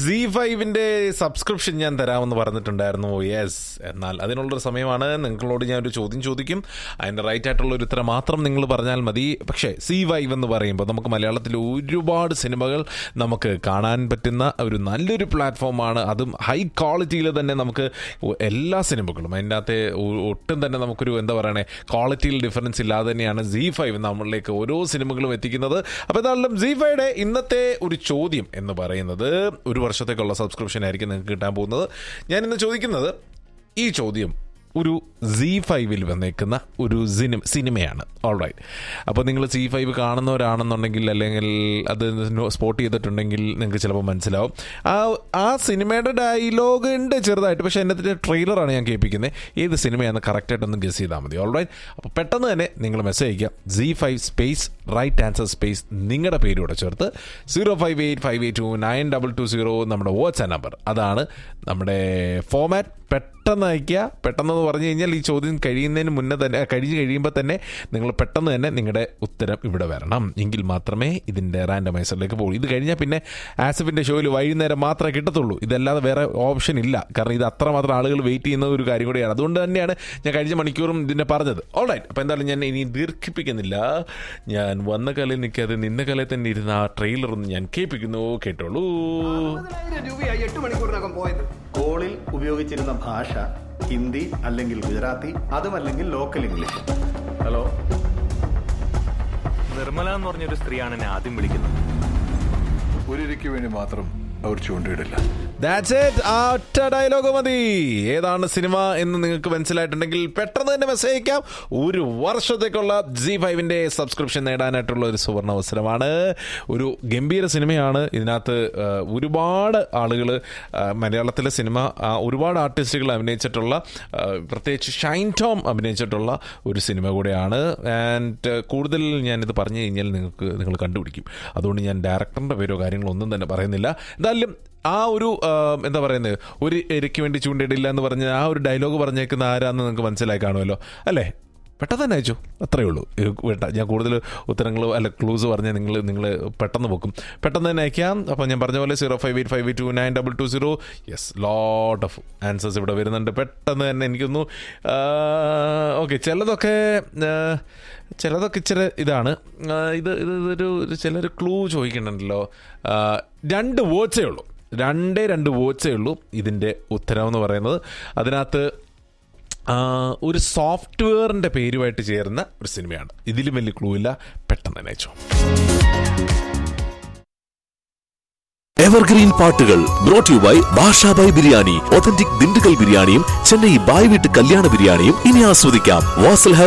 C ഫൈവിന്റെ subscription ഞാൻ തരാമെന്ന് പറഞ്ഞിട്ടുണ്ടായിരുന്നു യെസ് എന്നാൽ അതിനുള്ളൊരു സമയമാണ് നിങ്ങളോട് ഞാൻ ഒരു ചോദ്യം ചോദിക്കും അതിന്റെ റൈറ്റ് ആയിട്ടുള്ള ഒരു ഉത്തരം മാത്രം നിങ്ങൾ പറഞ്ഞാൽ മതി പക്ഷേ സി ഫൈവ് എന്ന് പറയുമ്പോൾ നമുക്ക് മലയാളത്തിൽ ഒരുപാട് സിനിമകൾ നമുക്ക് കാണാൻ പറ്റുന്ന ഒരു നല്ലൊരു പ്ലാറ്റ്ഫോമാണ് അതും ഹൈ ക്വാളിറ്റിയിൽ തന്നെ നമുക്ക് എല്ലാ സിനിമകളും അതിൻ്റെ അകത്തെ ഒ- ഒട്ടും തന്നെ നമുക്കൊരു എന്താ പറയണേ ക്വാളിറ്റിയിൽ ഡിഫറൻസ് ഇല്ലാതെ തന്നെയാണ് സി ഫൈവ് നമ്മളിലേക്ക് ഓരോ സിനിമകളും എത്തിക്കുന്നത് അപ്പോൾ എന്തായാലും സി ഫൈയുടെ ഇന്നത്തെ ഒരു ചോദ്യം എന്ന് പറയുന്നത് ഒരു വർഷത്തേക്കുള്ള സബ്സ്ക്രിപ്ഷൻ ആയിരിക്കും നിങ്ങൾക്ക് കിട്ടാൻ പോകുന്നത് ഞാൻ ഇന്ന് ചോദിക്കുന്നത് ഈ ചോദ്യം ഒരു സി ഫൈവിൽ വന്നേക്കുന്ന ഒരു സിനിമ സിനിമയാണ് ഓൾറൈറ്റ് അപ്പോൾ നിങ്ങൾ സി ഫൈവ് കാണുന്നവരാണെന്നുണ്ടെങ്കിൽ അല്ലെങ്കിൽ അത് സ്പോട്ട് ചെയ്തിട്ടുണ്ടെങ്കിൽ നിങ്ങൾക്ക് ചിലപ്പോൾ മനസ്സിലാവും ആ ആ സിനിമയുടെ ഡയലോഗ് ഉണ്ട് ചെറുതായിട്ട് പക്ഷേ അതിൻ്റെ ട്രെയിലറാണ് ഞാൻ കേൾപ്പിക്കുന്നത് ഏത് സിനിമയാണെന്ന് കറക്റ്റായിട്ടൊന്ന് ഗസ് ചെയ്താൽ മതി ഓൾറൈറ്റ് അപ്പോൾ പെട്ടെന്ന് തന്നെ നിങ്ങൾ മെസ്സേജ് അയക്കുക C five space right answer space നിങ്ങളുടെ പേരൂടെ ചേർത്ത് zero five eight five eight two nine double two zero നമ്മുടെ വാട്സ്ആപ്പ് നമ്പർ അതാണ് നമ്മുടെ ഫോമാറ്റ് പെട്ടെന്ന് അയക്കുക പെട്ടെന്ന് പറഞ്ഞു കഴിഞ്ഞാൽ ഈ ചോദ്യം കഴിയുന്നതിന് മുന്നേ തന്നെ കഴിഞ്ഞ് കഴിയുമ്പോൾ തന്നെ നിങ്ങൾ പെട്ടെന്ന് തന്നെ നിങ്ങളുടെ ഉത്തരം ഇവിടെ വരണം എങ്കിൽ മാത്രമേ ഇതിൻ്റെ റാൻഡമൈസറിലേക്ക് പോകുള്ളൂ ഇത് കഴിഞ്ഞാൽ പിന്നെ ആസിഫിൻ്റെ ഷോയിൽ വൈകുന്നേരം മാത്രമേ കിട്ടത്തുള്ളൂ ഇതല്ലാതെ വേറെ ഓപ്ഷൻ ഇല്ല കാരണം ഇത് അത്രമാത്രം ആളുകൾ വെയിറ്റ് ചെയ്യുന്ന ഒരു കാര്യം കൂടിയാണ് അതുകൊണ്ട് തന്നെയാണ് ഞാൻ കഴിഞ്ഞ മണിക്കൂറും ഇതിനെ പറഞ്ഞത് ഓൾറൈറ്റ് അപ്പോൾ എന്തായാലും ഞാൻ ഇനി ദീർഘിപ്പിക്കുന്നില്ല ഞാൻ വന്ന കലയിൽ നിൽക്കാതെ നിന്ന കലയിൽ തന്നെ ഇരുന്ന ആ ട്രെയിലർ ഒന്ന് ഞാൻ കേൾപ്പിക്കുന്നു കേട്ടോളൂ അറുപതിനായിരം രൂപയായി എട്ട് മണിക്കൂറിനകം പോയത് കോളിൽ ഉപയോഗിച്ചിരുന്ന ഭാഷ ഹിന്ദി അല്ലെങ്കിൽ ഗുജറാത്തി അതുമല്ലെങ്കിൽ ലോക്കൽ ഇംഗ്ലീഷ് ഹലോ നിർമ്മല എന്ന് പറഞ്ഞൊരു സ്ത്രീയാണ് എന്നെ ആദ്യം വിളിക്കുന്നത് ഒരിരയ്ക്ക് വേണ്ടി മാത്രം അവർ ചൂണ്ടയിടില്ല ദാറ്റ്സ് ഇറ്റ് ആ ഒറ്റ ഡയലോഗ് മതി ഏതാണ് സിനിമ എന്ന് നിങ്ങൾക്ക് മനസ്സിലായിട്ടുണ്ടെങ്കിൽ പെട്ടെന്ന് തന്നെ മെസ്സേജ് അയക്കാം ഒരു വർഷത്തേക്കുള്ള ജി ഫൈവിന്റെ സബ്സ്ക്രിപ്ഷൻ നേടാനായിട്ടുള്ള ഒരു സുവർണ അവസരമാണ് ഒരു ഗംഭീര സിനിമയാണ് ഇതിനകത്ത് ആ, ഒരുപാട് ആളുകൾ മലയാളത്തിലെ സിനിമ ആ, ഒരുപാട് ആർട്ടിസ്റ്റുകൾ അഭിനയിച്ചിട്ടുള്ള ആ, പ്രത്യേകിച്ച് ഷൈൻ ടോം അഭിനയിച്ചിട്ടുള്ള ഒരു സിനിമ കൂടെയാണ് ആൻഡ് കൂടുതൽ ഞാനിത് പറഞ്ഞു കഴിഞ്ഞാൽ നിങ്ങൾക്ക് നിങ്ങൾ കണ്ടുപിടിക്കും അതുകൊണ്ട് ഞാൻ ഡയറക്ടറിൻ്റെ പേരോ കാര്യങ്ങളോ ഒന്നും തന്നെ പറയുന്നില്ല എന്തായാലും ആ ഒരു ആ, എന്താ പറയുന്നത് ഒരു എരയ്ക്ക് വേണ്ടി ചൂണ്ടിയിടില്ല എന്ന് പറഞ്ഞ ആ ഒരു ഡയലോഗ് പറഞ്ഞേക്കുന്ന ആരാന്ന് നിങ്ങൾക്ക് മനസ്സിലായി കാണുമല്ലോ അല്ലേ പെട്ടെന്ന് തന്നെ അയച്ചു അത്രയേ ഉള്ളൂ ഇത് വേണ്ട ഞാൻ കൂടുതൽ ഉത്തരങ്ങൾ അല്ല ക്ലൂസ് പറഞ്ഞാൽ നിങ്ങൾ നിങ്ങൾ പെട്ടെന്ന് വെക്കും പെട്ടെന്ന് തന്നെ അയക്കാം അപ്പോൾ ഞാൻ പറഞ്ഞ പോലെ zero five eight five eight two nine double two zero yes lot of answers ഇവിടെ വരുന്നുണ്ട് പെട്ടെന്ന് തന്നെ എനിക്കൊന്നു ഓക്കെ ചിലതൊക്കെ ആ, ചിലതൊക്കെ ഇച്ചിരി ഇതാണ് ആ, ഇത് ഇത് ഇതൊരു ഒരു ചിലർ ക്ലൂ ചോദിക്കുന്നുണ്ടല്ലോ ആ, രണ്ട് വേർഡ്സേ ഉള്ളൂ രണ്ടേ രണ്ട് വേർഡ്സേ ഉള്ളൂ ഇതിൻ്റെ ഉത്തരം എന്ന് പറയുന്നത് അതിനകത്ത് ആ, ഒരു സോഫ്റ്റ്വെയറിൻ്റെ പേരുമായിട്ട് ചേർന്ന ഒരു സിനിമയാണ് ഇതിലും വലിയ ക്ലൂ ഇല്ല പെട്ടെന്ന് തന്നെ അയച്ചോ എവർഗ്രീൻ പാട്ടുകൾ brought you by Basha Bhai biryani authentic Dindigul ബിരിയാണിയും ചെന്നൈ ബായ് വീട്ട് കല്യാണ ബിരിയാണിയും ഇനി ആസ്വദിക്കാം വാസൽ